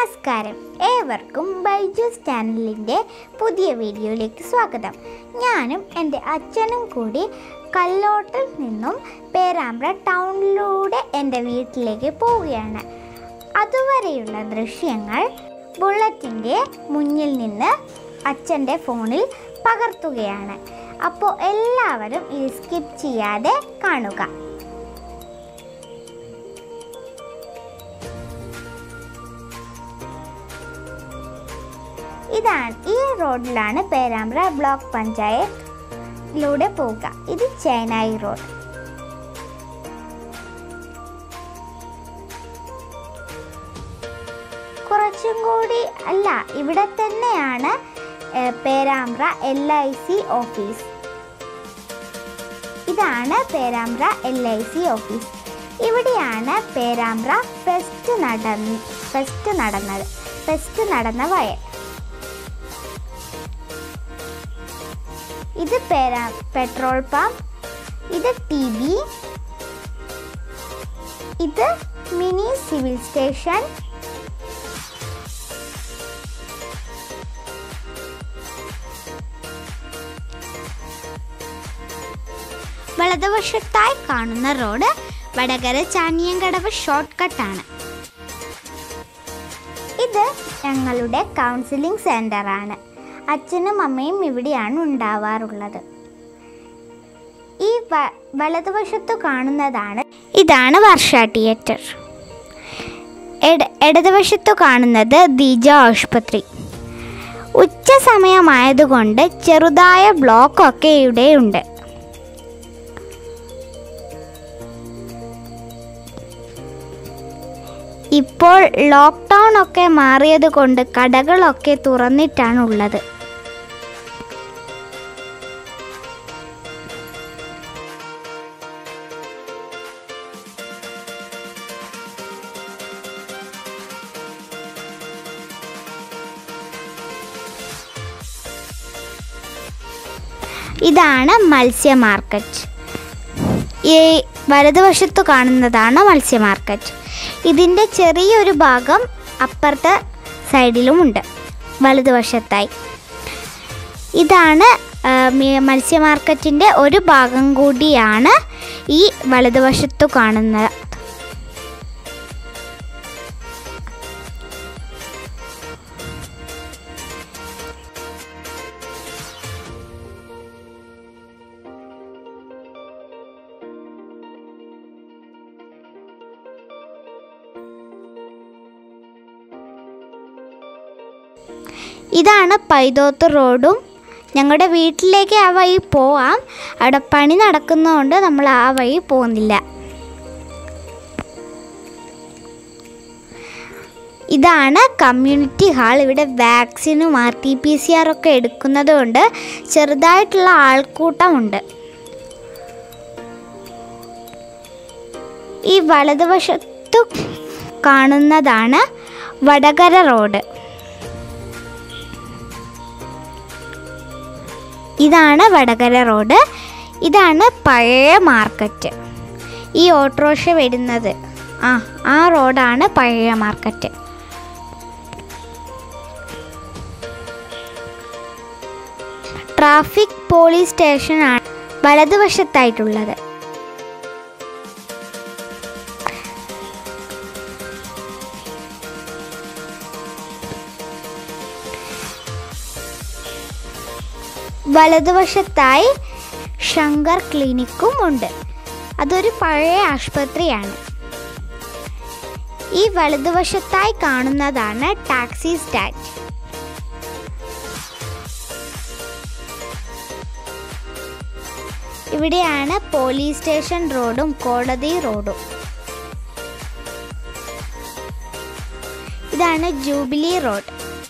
നമസ്കാരം ഏവർക്കും ബൈജൂസ് ചാനലിൻ്റെ പുതിയ വീഡിയോയിലേക്ക് സ്വാഗതം ഞാനും എൻ്റെ അച്ഛനും കൂടി കല്ലോട്ടിൽ നിന്നും പേരാമ്പ്ര ടൗണിലൂടെ എൻ്റെ വീട്ടിലേക്ക് പോവുകയാണ് അതുവരെയുള്ള ദൃശ്യങ്ങൾ ബുള്ളറ്റിൻ്റെ മുന്നിൽ നിന്ന് അച്ഛൻ്റെ ഫോണിൽ പകർത്തുകയാണ് അപ്പോൾ എല്ലാവരും ഇത് സ്കിപ്പ് ചെയ്യാതെ കാണുക ഇതാണ് ഈ റോഡിലാണ് പേരാമ്പ്ര ബ്ലോക്ക് പഞ്ചായത്തിലൂടെ പോവുക ഇത് ചേനായി റോഡ് കുറച്ചും കൂടി അല്ല ഇവിടെ തന്നെയാണ് ഏഹ്, Perambra L I C office ഇതാണ് Perambra L I C office ഇവിടെയാണ് പേരാമ്പ്ര ഫെസ്റ്റ് നടന്ന ഫെസ്റ്റ് നടന്നത് ഫെസ്റ്റ് നടന്ന വയൽ ഇത് പേരാ പെട്രോൾ പമ്പ് ഇത് ടി ബി ഇത് മിനി സിവിൽ സ്റ്റേഷൻ വലതുവശത്തായി കാണുന്ന റോഡ് വടകര ചാനിയങ്കടവ് ഷോർട്ട് കട്ടാണ് ഇത് ഞങ്ങളുടെ കൗൺസിലിംഗ് സെൻ്ററാണ് അച്ഛനും അമ്മയും ഇവിടെയാണ് ഉണ്ടാവാറുള്ളത് ഈ വ- വലതുവശത്തു കാണുന്നതാണ് ഇതാണ് വർഷ തിയേറ്റർ ഇട- ഇടതുവശത്തു കാണുന്നത് ദീജ ആശുപത്രി ഉച്ച സമയമായതുകൊണ്ട് ചെറുതായ ബ്ലോക്കൊക്കെ ഇവിടെയുണ്ട് ഇപ്പോൾ ലോക്ക്ഡൗൺ ഒക്കെ മാറിയത് കൊണ്ട് കടകളൊക്കെ തുറന്നിട്ടാണ് ഉള്ളത് ഇതാണ് മത്സ്യ മാർക്കറ്റ് ഈ വലതുവശത്തു കാണുന്നതാണ് മത്സ്യ മാർക്കറ്റ് ഇതിൻ്റെ ചെറിയൊരു ഭാഗം അപ്പുറത്തെ സൈഡിലുമുണ്ട് വലതുവശത്തായി ഇതാണ് ആ, മി- മത്സ്യ മാർക്കറ്റിൻ്റെ ഒരു ഭാഗം കൂടിയാണ് ഈ വലതുവശത്തു കാണുന്നത് ഇതാണ് പൈതോത്ത് റോഡും ഞങ്ങളുടെ വീട്ടിലേക്ക് ആ വഴി പോവാം അവിടെ പണി നടക്കുന്നതുകൊണ്ട് നമ്മൾ ആ വഴി പോകുന്നില്ല ഇതാണ് കമ്മ്യൂണിറ്റി ഹാൾ ഇവിടെ വാക്സിനും R T P C R ഒക്കെ എടുക്കുന്നത് കൊണ്ട് ചെറുതായിട്ടുള്ള ആൾക്കൂട്ടമുണ്ട് ഈ വലതുവശത്തു കാണുന്നതാണ് വടകര റോഡ് ഇതാണ് വടകര റോഡ് ഇതാണ് പഴയ മാർക്കറ്റ് ഈ ഓട്ടോറിക്ഷ വരുന്നത് ആ ആ റോഡാണ് പഴയ മാർക്കറ്റ് ട്രാഫിക് പോലീസ് സ്റ്റേഷനാണ് വലതുവശത്തായിട്ടുള്ളത് വലതുവശത്തായി ശങ്കർ ക്ലിനിക്കും ഉണ്ട് അതൊരു പഴയ ആശുപത്രിയാണ് ഈ വലതുവശത്തായി കാണുന്നതാണ് ടാക്സി സ്റ്റാൻഡ് ഇവിടെയാണ് പോലീസ് സ്റ്റേഷൻ റോഡും കോടതി റോഡും ഇതാണ് ജൂബിലി റോഡ്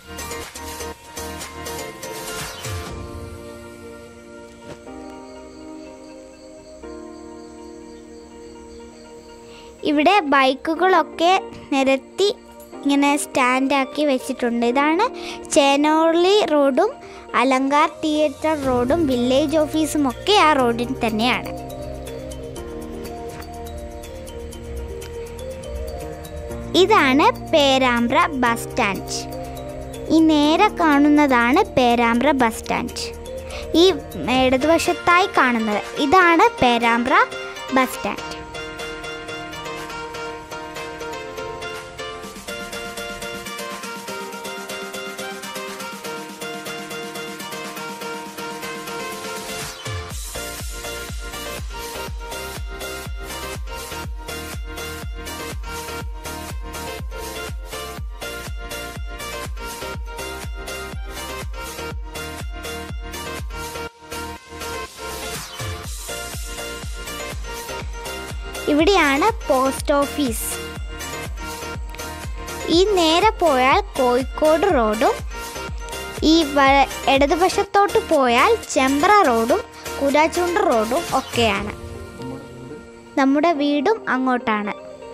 ഇവിടെ ബൈക്കുകളൊക്കെ നിരത്തി ഇങ്ങനെ സ്റ്റാൻഡാക്കി വെച്ചിട്ടുണ്ട് ഇതാണ് ചേനോളി റോഡും അലങ്കാർ തിയേറ്റർ റോഡും വില്ലേജ് ഓഫീസും ഒക്കെ ആ റോഡിൽ തന്നെയാണ് ഇതാണ് പേരാമ്പ്ര ബസ് സ്റ്റാൻഡ് ഈ നേരെ കാണുന്നതാണ് പേരാമ്പ്ര ബസ് സ്റ്റാൻഡ് ഈ ഇടതുവശത്തായി കാണുന്നത് ഇതാണ് പേരാമ്പ്ര ബസ് സ്റ്റാൻഡ് ഇവിടെയാണ് പോസ്റ്റ് ഓഫീസ് ഈ നേരെ പോയാൽ കോഴിക്കോട് റോഡും ഈ വ- ഇടതുവശത്തോട്ട് പോയാൽ ചെമ്പ്ര റോഡും കുരാച്ചുണ്ട് റോഡും ഒക്കെയാണ് നമ്മുടെ വീടും അങ്ങോട്ടാണ്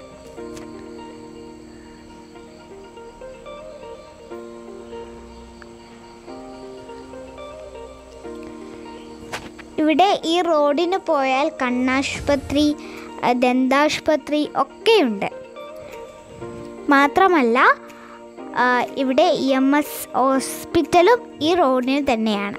ഇവിടെ ഈ റോഡിന് പോയാൽ കണ്ണാശുപത്രി അഹ് ദന്താശുപത്രി ഒക്കെയുണ്ട് മാത്രമല്ല ആ, ഇവിടെ ഇ എം എസ് ഹോസ്പിറ്റലും ഈ റോഡിന് തന്നെയാണ്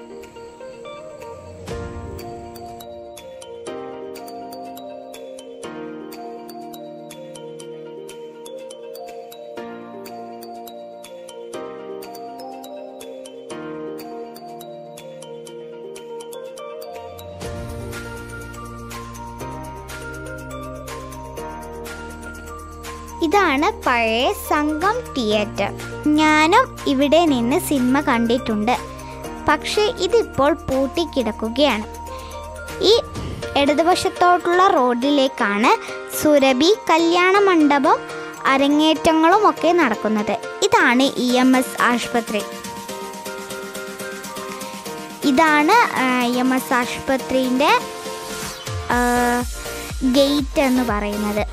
ഇതാണ് പഴയ സംഘം തിയേറ്റർ ഞാനും ഇവിടെ നിന്ന് സിനിമ കണ്ടിട്ടുണ്ട് പക്ഷേ ഇതിപ്പോൾ പൂട്ടിക്കിടക്കുകയാണ് ഈ ഇടതുവശത്തോട്ടുള്ള റോഡിലേക്കാണ് സുരഭി കല്യാണ മണ്ഡപം അരങ്ങേറ്റങ്ങളും ഒക്കെ നടക്കുന്നത് ഇതാണ് ഇ എം എസ് ആശുപത്രി ഇതാണ് ഇ എം എസ് ആശുപത്രിൻ്റെ ഗേറ്റ് എന്ന് പറയുന്നത്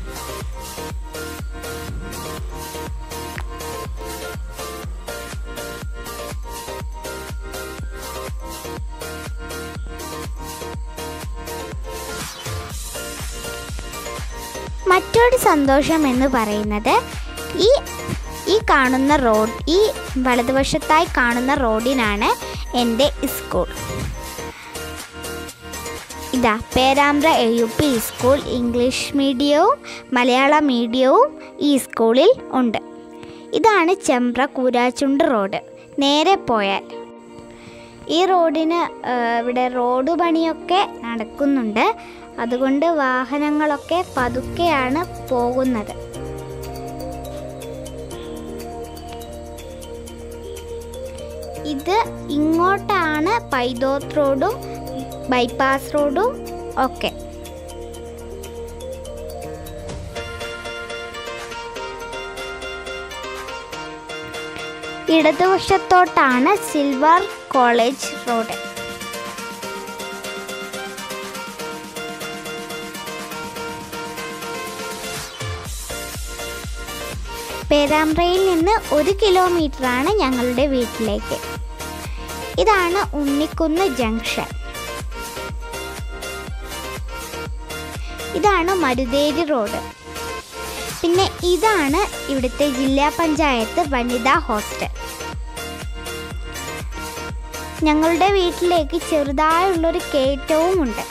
മറ്റൊരു സന്തോഷം എന്ന് പറയുന്നത് ഈ ഈ കാണുന്ന റോഡ് ഈ വലതുവശത്തായി കാണുന്ന റോഡിനാണ് എൻ്റെ സ്കൂൾ ഇതാ Perambra A U P school English മീഡിയവും മലയാള മീഡിയവും ഈ സ്കൂളിൽ ഉണ്ട് ഇതാണ് ചെമ്പ്ര കൂരാച്ചുണ്ട് റോഡ് നേരെ പോയാൽ ഈ റോഡിന് ആ, ഇവിടെ റോഡ് പണിയൊക്കെ നടക്കുന്നുണ്ട് അതുകൊണ്ട് വാഹനങ്ങളൊക്കെ പതുക്കെയാണ് പോകുന്നത് ഇത് ഇങ്ങോട്ടാണ് പൈതോത്ത് റോഡും ബൈപ്പാസ് റോഡും ഒക്കെ ഇടതുവശത്തോട്ടാണ് സിൽവർ കോളേജ് റോഡ് പേരാമ്പ്രയിൽ നിന്ന് ഒരു കിലോമീറ്ററാണ് ഞങ്ങളുടെ വീട്ടിലേക്ക് ഇതാണ് ഉണ്ണിക്കുന്ന് ജംഗ്ഷൻ ഇതാണ് മരുതേരി റോഡ് പിന്നെ ഇതാണ് ഇവിടുത്തെ ജില്ലാ പഞ്ചായത്ത് വനിതാ ഹോസ്റ്റൽ ഞങ്ങളുടെ വീട്ടിലേക്ക് ചെറുതായുള്ളൊരു കയറ്റവും ഉണ്ട്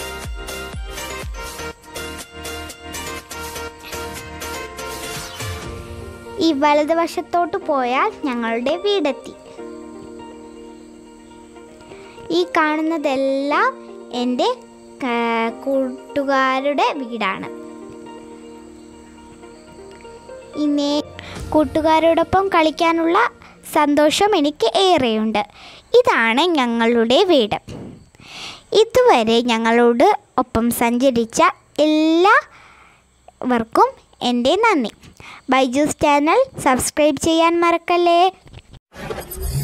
ഈ വലതുവശത്തോട്ട് പോയാൽ ഞങ്ങളുടെ വീടെത്തി ഈ കാണുന്നതെല്ലാം എൻ്റെ ക- കൂട്ടുകാരുടെ വീടാണ് ഇനി കൂട്ടുകാരോടൊപ്പം കളിക്കാനുള്ള സന്തോഷം എനിക്ക് ഏറെയുണ്ട് ഇതാണ് ഞങ്ങളുടെ വീട് ഇതുവരെ ഞങ്ങളോട് ഒപ്പം സഞ്ചരിച്ച എല്ലാവർക്കും എൻ്റെ നന്ദി ബൈജൂസ് ചാനൽ സബ്സ്ക്രൈബ് ചെയ്യാൻ മറക്കല്ലേ